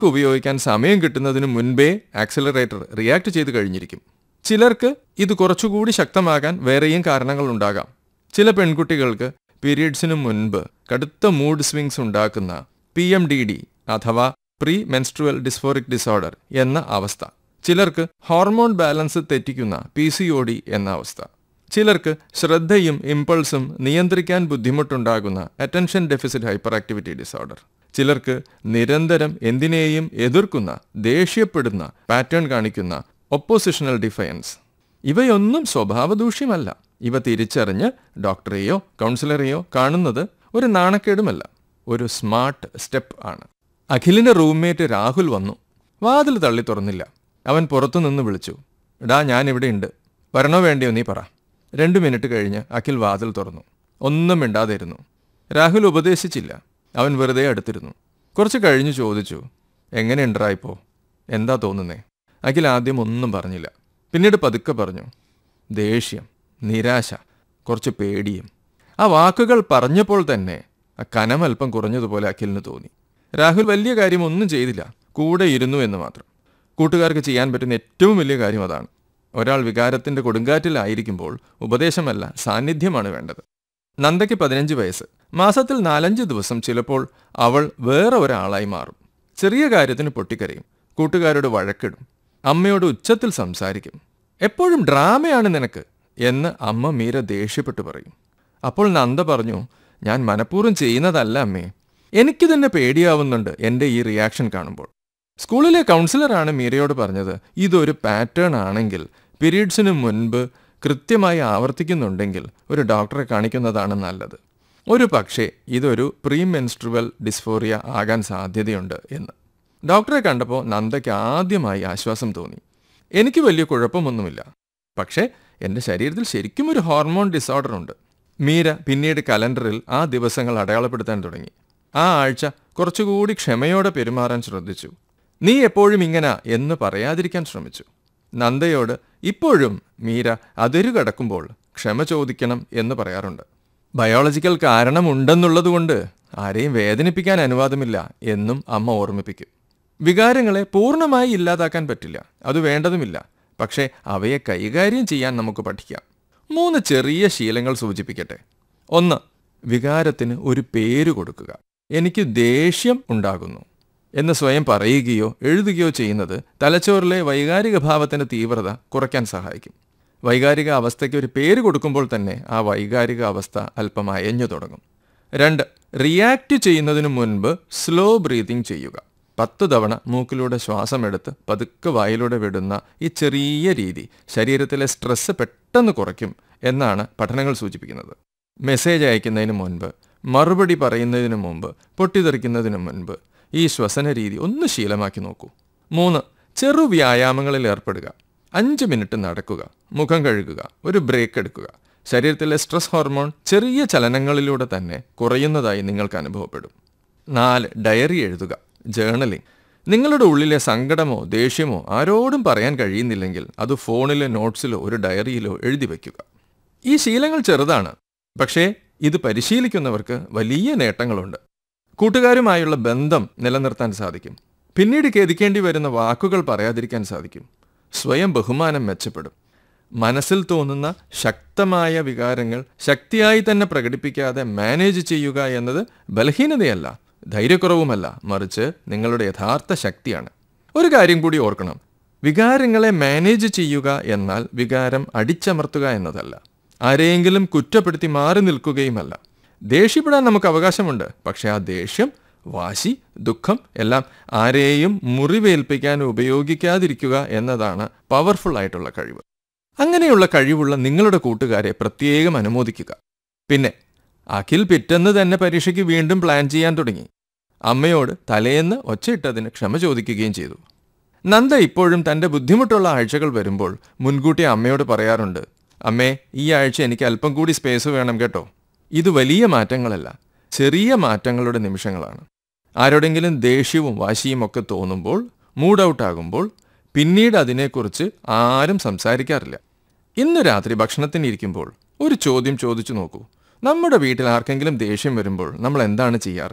ഉപയോഗിക്കാൻ സമയം കിട്ടുന്നതിന് മുൻപേ ആക്സിലറേറ്റർ റിയാക്ട് ചെയ്ത് കഴിഞ്ഞിരിക്കും ചിലർക്ക് ഇത് കുറച്ചുകൂടി ശക്തമാകാൻ വേറെയും കാരണങ്ങളുണ്ടാകാം ചില പെൺകുട്ടികൾക്ക് പീരീഡ്സിനു മുൻപ് കടുത്ത മൂഡ് സ്വിങ്സ് ഉണ്ടാക്കുന്ന പി എം ഡി ഡി അഥവാ പ്രീ മെൻസ്ട്രുവൽ ഡിസ്ഫോറിക് ഡിസോർഡർ എന്ന അവസ്ഥ ചിലർക്ക് ഹോർമോൺ ബാലൻസ് തെറ്റിക്കുന്ന പി സി ഒ ഡി എന്ന അവസ്ഥ ചിലർക്ക് ശ്രദ്ധയും ഇമ്പൾസും നിയന്ത്രിക്കാൻ ബുദ്ധിമുട്ടുണ്ടാകുന്ന attention deficit hyperactivity disorder ചിലർക്ക് നിരന്തരം എന്തിനേയും എതിർക്കുന്ന ദേഷ്യപ്പെടുന്ന പാറ്റേൺ കാണിക്കുന്ന ഒപ്പോസിഷണൽ ഡിഫയൻസ് ഇവയൊന്നും സ്വഭാവദൂഷ്യമല്ല ഇവ തിരിച്ചറിഞ്ഞ് ഡോക്ടറെയോ കൗൺസിലറെയോ കാണുന്നത് ഒരു നാണക്കേടുമല്ല ഒരു സ്മാർട്ട് സ്റ്റെപ്പ് ആണ് അഖിലിന്റെ റൂംമേറ്റ് രാഹുൽ വന്നു വാതിൽ തള്ളി തുറന്നില്ല അവൻ പുറത്തുനിന്ന് വിളിച്ചു എടാ ഞാൻ ഇവിടെ ഉണ്ട് വരണോ വേണ്ടിയോ നീ പറ രണ്ടു മിനിറ്റ് കഴിഞ്ഞ് അഖിൽ വാതിൽ തുറന്നു ഒന്നും മിണ്ടാതെ ഇരുന്നു രാഹുൽ ഉപദേശിച്ചില്ല അവൻ വെറുതെ അടുത്തിരുന്നു കുറച്ച് കഴിഞ്ഞ് ചോദിച്ചു എങ്ങനെയുണ്ടാ ഇപ്പോ എന്താ തോന്നുന്നേ അഖിൽ ആദ്യം ഒന്നും പറഞ്ഞില്ല പിന്നീട് പതുക്കെ പറഞ്ഞു ദേഷ്യം നിരാശ കുറച്ച് പേടിയും ആ വാക്കുകൾ പറഞ്ഞപ്പോൾ തന്നെ ആ കനമൽപ്പം കുറഞ്ഞതുപോലെ അഖിലിന് തോന്നി രാഹുൽ വലിയ കാര്യം ഒന്നും ചെയ്തില്ല കൂടെ ഇരുന്നു എന്ന് മാത്രം കൂട്ടുകാർക്ക് ചെയ്യാൻ പറ്റുന്ന ഏറ്റവും വലിയ കാര്യം അതാണ് ഒരാൾ വികാരത്തിന്റെ കൊടുങ്കാറ്റിലായിരിക്കുമ്പോൾ ഉപദേശമല്ല സാന്നിധ്യമാണ് വേണ്ടത് നന്ദയ്ക്ക് പതിനഞ്ച് വയസ്സ് മാസത്തിൽ നാലഞ്ച് ദിവസം ചിലപ്പോൾ അവൾ വേറെ ഒരാളായി മാറും ചെറിയ കാര്യത്തിന് പൊട്ടിക്കരയും കൂട്ടുകാരോട് വഴക്കിടും അമ്മയോട് ഉച്ചത്തിൽ സംസാരിക്കും എപ്പോഴും ഡ്രാമയാണ് നിനക്ക് എന്ന് അമ്മ മീര ദേഷ്യപ്പെട്ടു പറയും അപ്പോൾ നന്ദ പറഞ്ഞു ഞാൻ മനഃപൂർവ്വം ചെയ്യുന്നതല്ല അമ്മേ എനിക്ക് തന്നെ പേടിയാവുന്നുണ്ട് എൻ്റെ ഈ റിയാക്ഷൻ കാണുമ്പോൾ സ്കൂളിലെ കൗൺസിലറാണ് മീരയോട് പറഞ്ഞത് ഇതൊരു പാറ്റേൺ ആണെങ്കിൽ പീരീഡ്സിന് മുൻപ് കൃത്യമായി ആവർത്തിക്കുന്നുണ്ടെങ്കിൽ ഒരു ഡോക്ടറെ കാണിക്കുന്നതാണ് നല്ലത് ഒരു പക്ഷേ ഇതൊരു പ്രീമെൻസ്ട്രുവൽ ഡിസ്ഫോറിയ ആകാൻ സാധ്യതയുണ്ട് എന്ന് ഡോക്ടറെ കണ്ടപ്പോൾ നന്ദയ്ക്ക് ആദ്യമായി ആശ്വാസം തോന്നി എനിക്ക് വലിയ കുഴപ്പമൊന്നുമില്ല പക്ഷേ എൻ്റെ ശരീരത്തിൽ ശരിക്കും ഒരു ഹോർമോൺ ഡിസോർഡർ ഉണ്ട് മീര പിന്നീട് കലണ്ടറിൽ ആ ദിവസങ്ങൾ അടയാളപ്പെടുത്താൻ തുടങ്ങി ആ ആഴ്ച കുറച്ചുകൂടി ക്ഷമയോടെ പെരുമാറാൻ ശ്രദ്ധിച്ചു നീ എപ്പോഴും ഇങ്ങനെ എന്ന് പറയാതിരിക്കാൻ ശ്രമിച്ചു നന്ദയോട് ഇപ്പോഴും മീര അതിരു കടക്കുമ്പോൾ ക്ഷമ ചോദിക്കണം എന്ന് പറയാറുണ്ട് ബയോളജിക്കൽ കാരണമുണ്ടെന്നുള്ളതുകൊണ്ട് ആരെയും വേദനിപ്പിക്കാൻ അനുവാദമില്ല എന്നും അമ്മ ഓർമ്മിപ്പിക്കും വികാരങ്ങളെ പൂർണ്ണമായി ഇല്ലാതാക്കാൻ പറ്റില്ല അത് വേണ്ടതുമില്ല പക്ഷേ അവയെ കൈകാര്യം ചെയ്യാൻ നമുക്ക് പഠിക്കാം മൂന്ന് ചെറിയ ശീലങ്ങൾ സൂചിപ്പിക്കട്ടെ ഒന്ന് വികാരത്തിന് ഒരു പേര് കൊടുക്കുക എനിക്ക് ദേഷ്യം ഉണ്ടാകുന്നു എന്ന് സ്വയം പറയുകയോ എഴുതുകയോ ചെയ്യുന്നത് തലച്ചോറിലെ വൈകാരിക ഭാവത്തിന്റെ തീവ്രത കുറയ്ക്കാൻ സഹായിക്കും വൈകാരിക അവസ്ഥയ്ക്ക് ഒരു പേര് കൊടുക്കുമ്പോൾ തന്നെ ആ വൈകാരിക അവസ്ഥ അല്പം അയഞ്ഞു തുടങ്ങും രണ്ട് റിയാക്ട് ചെയ്യുന്നതിന് മുൻപ് സ്ലോ ബ്രീതിങ് ചെയ്യുക പത്ത് തവണ മൂക്കിലൂടെ ശ്വാസമെടുത്ത് പതുക്കെ വായിലൂടെ വിടുന്ന ഈ ചെറിയ രീതി ശരീരത്തിലെ സ്ട്രെസ് പെട്ടെന്ന് കുറയ്ക്കും എന്നാണ് പഠനങ്ങൾ സൂചിപ്പിക്കുന്നത് മെസ്സേജ് അയക്കുന്നതിന് മുൻപ് മറുപടി പറയുന്നതിന് മുമ്പ് പൊട്ടിത്തെറിക്കുന്നതിന് മുൻപ് ഈ ശ്വസന രീതി ഒന്ന് ശീലമാക്കി നോക്കൂ മൂന്ന് ചെറു വ്യായാമങ്ങളിൽ ഏർപ്പെടുക അഞ്ച് മിനിറ്റ് നടക്കുക മുഖം കഴുകുക ഒരു ബ്രേക്ക് എടുക്കുക ശരീരത്തിലെ സ്ട്രെസ് ഹോർമോൺ ചെറിയ ചലനങ്ങളിലൂടെ തന്നെ കുറയുന്നതായി നിങ്ങൾക്ക് അനുഭവപ്പെടും നാല് ഡയറി എഴുതുക ജേർണലിംഗ് നിങ്ങളുടെ ഉള്ളിലെ സങ്കടമോ ദേഷ്യമോ ആരോടും പറയാൻ കഴിയുന്നില്ലെങ്കിൽ അത് ഫോണിലെ നോട്ട്സിലോ ഒരു ഡയറിയിലോ എഴുതി വയ്ക്കുക ഈ ശീലങ്ങൾ ചെറുതാണ് പക്ഷേ ഇത് പരിശീലിക്കുന്നവർക്ക് വലിയ നേട്ടങ്ങളുണ്ട് കൂട്ടുകാരുമായുള്ള ബന്ധം നിലനിർത്താൻ സാധിക്കും പിന്നീട് ഖേദിക്കേണ്ടി വരുന്ന വാക്കുകൾ പറയാതിരിക്കാൻ സാധിക്കും സ്വയം ബഹുമാനം മെച്ചപ്പെടും മനസ്സിൽ തോന്നുന്ന ശക്തമായ വികാരങ്ങൾ ശക്തിയായി തന്നെ പ്രകടിപ്പിക്കാതെ മാനേജ് ചെയ്യുക എന്നത് ബലഹീനതയല്ല ധൈര്യക്കുറവുമല്ല മറിച്ച് നിങ്ങളുടെ യഥാർത്ഥ ശക്തിയാണ് ഒരു കാര്യം കൂടി ഓർക്കണം വികാരങ്ങളെ മാനേജ് ചെയ്യുക എന്നാൽ വികാരം അടിച്ചമർത്തുക എന്നതല്ല ആരെയെങ്കിലും കുറ്റപ്പെടുത്തി മാറി നിൽക്കുകയുമല്ല ദേഷ്യപ്പെടാൻ നമുക്ക് അവകാശമുണ്ട് പക്ഷെ ആ ദേഷ്യം വാശി ദുഃഖം എല്ലാം ആരെയും മുറിവേൽപ്പിക്കാൻ ഉപയോഗിക്കാതിരിക്കുക എന്നതാണ് പവർഫുൾ ആയിട്ടുള്ള കഴിവ് അങ്ങനെയുള്ള കഴിവുള്ള നിങ്ങളുടെ കൂട്ടുകാരെ പ്രത്യേകം അനുമോദിക്കുക പിന്നെ അഖിൽ പിറ്റെന്ന് തന്നെ പരീക്ഷയ്ക്ക് വീണ്ടും പ്ലാൻ ചെയ്യാൻ തുടങ്ങി അമ്മയോട് തലേന്ന് ഒച്ചയിട്ടതിന് ക്ഷമ ചോദിക്കുകയും ചെയ്തു നന്ദ ഇപ്പോഴും തന്റെ ബുദ്ധിമുട്ടുള്ള ആഴ്ചകൾ വരുമ്പോൾ മുൻകൂട്ടി അമ്മയോട് പറയാറുണ്ട് അമ്മേ ഈ ആഴ്ച എനിക്ക് അല്പം കൂടി സ്പേസ് വേണം കേട്ടോ ഇത് വലിയ മാറ്റങ്ങളല്ല ചെറിയ മാറ്റങ്ങളുടെ നിമിഷങ്ങളാണ് ആരോടെങ്കിലും ദേഷ്യവും വാശിയും ഒക്കെ തോന്നുമ്പോൾ മൂഡ് ഔട്ട് ആകുമ്പോൾ പിന്നീട് അതിനെക്കുറിച്ച് ആരും സംസാരിക്കാറില്ല ഇന്ന് രാത്രി ഭക്ഷണത്തിന് ഇരിക്കുമ്പോൾ ഒരു ചോദ്യം ചോദിച്ചു നോക്കൂ നമ്മുടെ വീട്ടിൽ ആർക്കെങ്കിലും ദേഷ്യം വരുമ്പോൾ നമ്മൾ എന്താണ് ചെയ്യാറ്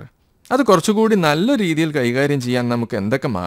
അത് കുറച്ചുകൂടി നല്ല രീതിയിൽ കൈകാര്യം ചെയ്യാൻ നമുക്ക് എന്തൊക്കെ